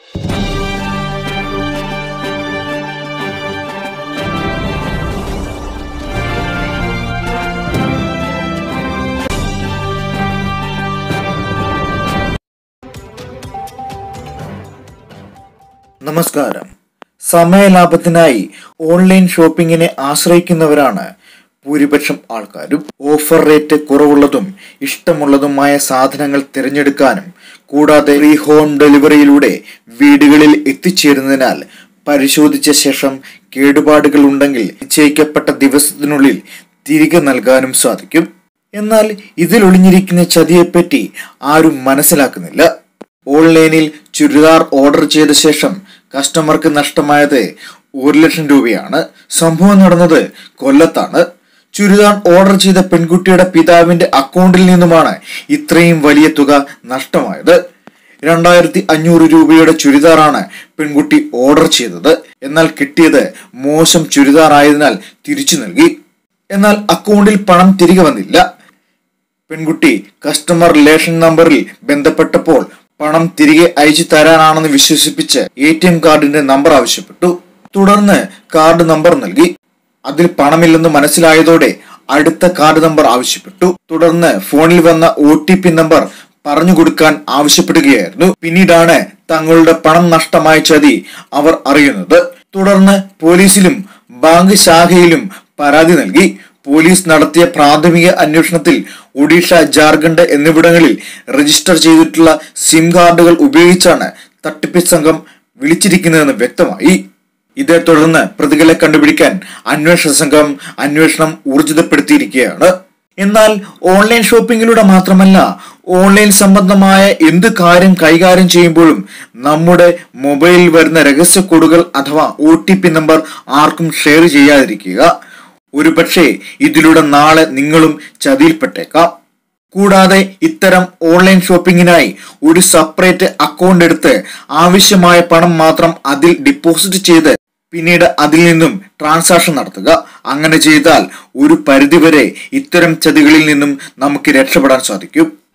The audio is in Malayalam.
നമസ്കാരം സമയലാഭത്തിനായി ഓൺലൈൻ ഷോപ്പിങ്ങിനെ ആശ്രയിക്കുന്നവരാണ് ഭൂരിപക്ഷം ആൾക്കാരും ഓഫർ റേറ്റ് കുറവുള്ളതും ഇഷ്ടമുള്ളതുമായ സാധനങ്ങൾ തിരഞ്ഞെടുക്കാനും കൂടാതെ ഫ്രീ ഹോം ഡെലിവറിയിലൂടെ വീടുകളിൽ എത്തിച്ചേരുന്നതിനാൽ പരിശോധിച്ച ശേഷം കേടുപാടുകൾ ഉണ്ടെങ്കിൽ നിശ്ചയിക്കപ്പെട്ട ദിവസത്തിനുള്ളിൽ തിരികെ നൽകാനും സാധിക്കും എന്നാൽ ഇതിൽ ഒളിഞ്ഞിരിക്കുന്ന ചതിയെപ്പറ്റി ആരും മനസ്സിലാക്കുന്നില്ല ഓൺലൈനിൽ ചുരിദാർ ഓർഡർ ചെയ്ത ശേഷം കസ്റ്റമർക്ക് നഷ്ടമായത് ഒരു ലക്ഷം രൂപയാണ് സംഭവം നടന്നത് കൊല്ലത്താണ് ചുരിദാർ ഓർഡർ ചെയ്ത പെൺകുട്ടിയുടെ പിതാവിന്റെ അക്കൗണ്ടിൽ നിന്നുമാണ് ഇത്രയും വലിയ തുക നഷ്ടമായത് രണ്ടായിരത്തി അഞ്ഞൂറ് രൂപയുടെ ചുരിദാറാണ് പെൺകുട്ടി ഓർഡർ ചെയ്തത് എന്നാൽ കിട്ടിയത് മോശം ചുരിദാർ ആയതിനാൽ തിരിച്ചു നൽകി എന്നാൽ അക്കൗണ്ടിൽ പണം തിരികെ വന്നില്ല പെൺകുട്ടി കസ്റ്റമർ റിലേഷൻ നമ്പറിൽ ബന്ധപ്പെട്ടപ്പോൾ പണം തിരികെ അയച്ചു തരാനാണെന്ന് വിശ്വസിപ്പിച്ച് എ ടി എം കാർഡിന്റെ നമ്പർ ആവശ്യപ്പെട്ടു തുടർന്ന് കാർഡ് നമ്പർ നൽകി അതിൽ പണമില്ലെന്ന് മനസ്സിലായതോടെ അടുത്ത കാർഡ് നമ്പർ ആവശ്യപ്പെട്ടു തുടർന്ന് ഫോണിൽ വന്ന ഒ ടി പി നമ്പർ പറഞ്ഞു കൊടുക്കാൻ ആവശ്യപ്പെടുകയായിരുന്നു പിന്നീടാണ് തങ്ങളുടെ പണം നഷ്ടമായ ചതി അവർ അറിയുന്നത് തുടർന്ന് പോലീസിലും ബാങ്ക് ശാഖയിലും പരാതി നൽകി പോലീസ് നടത്തിയ പ്രാഥമിക അന്വേഷണത്തിൽ ഒഡീഷ ജാർഖണ്ഡ് എന്നിവിടങ്ങളിൽ രജിസ്റ്റർ ചെയ്തിട്ടുള്ള സിം കാർഡുകൾ ഉപയോഗിച്ചാണ് തട്ടിപ്പ് സംഘം വിളിച്ചിരിക്കുന്നതെന്ന് വ്യക്തമായി ഇതേ തുടർന്ന് പ്രതികളെ കണ്ടുപിടിക്കാൻ അന്വേഷണ സംഘം അന്വേഷണം ഊർജിതപ്പെടുത്തിയിരിക്കുകയാണ് എന്നാൽ ഓൺലൈൻ ഷോപ്പിങ്ങിലൂടെ മാത്രമല്ല ഓൺലൈൻ സംബന്ധമായ എന്ത് കാര്യം കൈകാര്യം ചെയ്യുമ്പോഴും നമ്മുടെ മൊബൈലിൽ വരുന്ന രഹസ്യ കോഡുകൾ അഥവാ ഒ നമ്പർ ആർക്കും ഷെയർ ചെയ്യാതിരിക്കുക ഒരുപക്ഷെ ഇതിലൂടെ നാളെ നിങ്ങളും ചതിയിൽപ്പെട്ടേക്കാം കൂടാതെ ഇത്തരം ഓൺലൈൻ ഷോപ്പിങ്ങിനായി ഒരു സെപ്പറേറ്റ് അക്കൗണ്ട് എടുത്ത് ആവശ്യമായ പണം മാത്രം അതിൽ ഡിപ്പോസിറ്റ് ചെയ്ത് പിന്നീട് അതിൽ നിന്നും ട്രാൻസാക്ഷൻ നടത്തുക അങ്ങനെ ചെയ്താൽ ഒരു പരിധിവരെ ഇത്തരം ചതികളിൽ നിന്നും നമുക്ക് രക്ഷപ്പെടാൻ സാധിക്കും